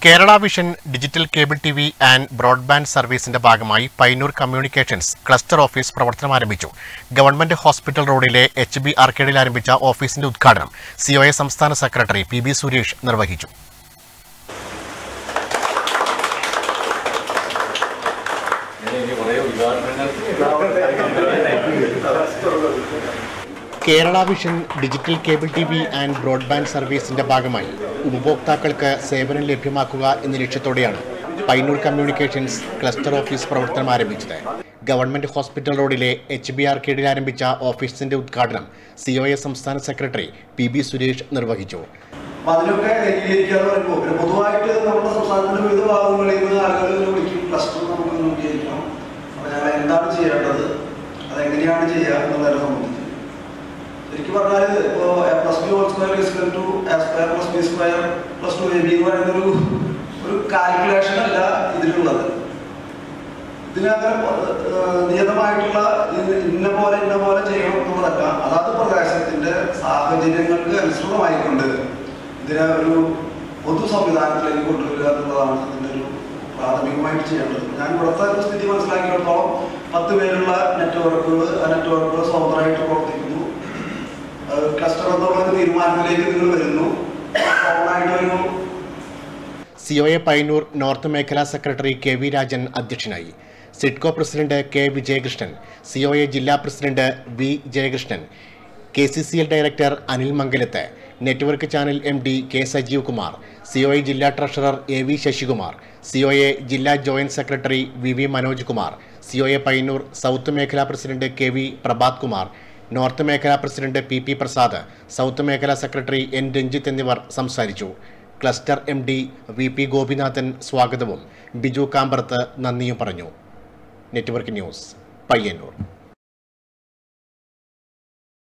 Kerala vision digital cable T V and broadband സർവീസിന്റെ ഭാഗമായി Payyanur communications cluster office പ്രവർത്തനം ആരംഭിച്ചു ഗവൺമെന്റ് ഹോസ്പിറ്റൽ റോഡിലെ എച്ച് ബി ആർക്കേഡിൽ ആരംഭിച്ച ഓഫീസിന്റെ ഉദ്ഘാടനം സിഒഎ സംസ്ഥാന സെക്രട്ടറി പി ബി സുരേഷ് നിർവഹിച്ചു Kerala vision digital cable T V and broadband സർവീസിന്റെ ഭാഗമായി ഉപഭോക്താക്കൾക്ക് സേവനം ലഭ്യമാക്കുക എന്ന ലക്ഷ്യത്തോടെയാണ് പൈനൂർ കമ്മ്യൂണിക്കേഷൻസ് ക്ലസ്റ്റർ ഓഫീസ് പ്രവർത്തനം ആരംഭിച്ചത് ഗവൺമെന്റ് ഹോസ്പിറ്റൽ റോഡിലെ എച്ച് ബി ആർക്കേഡിൽ ആരംഭിച്ച ഓഫീസിന്റെ ഉദ്ഘാടനം സിഒഎ സംസ്ഥാന സെക്രട്ടറി പി ബി സുരേഷ് നിർവഹിച്ചു അപ്പൊ അതിനൊക്കെ ഏകീകരിക്കുക എന്ന് പറയുമ്പോൾ പിന്നെ പൊതുവായിട്ട് നമ്മുടെ സംസ്ഥാനത്തിന്റെ വിവിധ ഭാഗങ്ങളിൽ നിന്ന് ആളുകൾ വിളിക്കും ക്ലസ്റ്റർ നമുക്ക് രൂപീകരിക്കണം അപ്പൊ ഞങ്ങൾ എന്താണ് ചെയ്യേണ്ടത് അതെങ്ങനെയാണ് ചെയ്യുക എന്നുള്ളതിനെ സംബന്ധിച്ച് ശരിക്കും പറഞ്ഞാൽ ഇപ്പോ A plus B whole square is equal to A square plus B square plus two A B എന്ന് പറയുന്ന ഒരു ഒരു കാൽക്കുലേഷൻ അല്ല ഇതിലുള്ളത് ഇതിനങ്ങനെ ഏഹ്, നിയതമായിട്ടുള്ള ഇത് ഇന്ന പോലെ ഇന്ന പോലെ ചെയ്യണം എന്നുള്ളതല്ല അതാത് പ്രദേശത്തിന്റെ സാഹചര്യങ്ങൾക്ക് അനുസൃതമായിക്കൊണ്ട് ഇതിനെ ഒരു പൊതു സംവിധാനത്തിലേക്ക് കൊണ്ടുവരിക എന്നുള്ളതാണ് ഇതിന്റെ ഒരു പ്രാഥമികമായിട്ട് ചെയ്യേണ്ടത് ഞാൻ ഇവിടുത്തെ ഒരു സ്ഥിതി മനസ്സിലാക്കിയിടത്തോളം പത്ത് പേരുള്ള നെറ്റ്വർക്കുകൾ ആ നെറ്റ്വർക്കുകൾ സ്വതന്ത്രമായിട്ട് പ്രവർത്തിക്കുന്നു ക്ലസ്റ്റർ എന്നുള്ള ഒരു തീരുമാനത്തിലേക്ക് നിങ്ങൾ വരുന്നു കോമണായിട്ടൊരു സിഒഎ പൈനൂർ നോർത്ത് മേഖലാ സെക്രട്ടറി കെ വി രാജൻ അധ്യക്ഷനായി SIDCO president K Vijayakrishnan COA ജില്ലാ president V Jayakrishnan K C C L director Anil Mangalath network channel M D K Sajeev Kumar COA ജില്ലാ treasurer A V Sasikumar COA ജില്ലാ joint secretary V V Manoj Kumar COA Payyanur south മേഖലാ president K V Prabhath Kumar north മേഖലാ president P P Prasad south മേഖലാ secretary N Ranjith എന്നിവർ സംസാരിച്ചു cluster M D V P Gopinathan സ്വാഗതവും ബിജു കാമ്പറത്ത് നന്ദിയും പറഞ്ഞു നെറ്റ്വർക്ക് ന്യൂസ് പയ്യന്നൂർ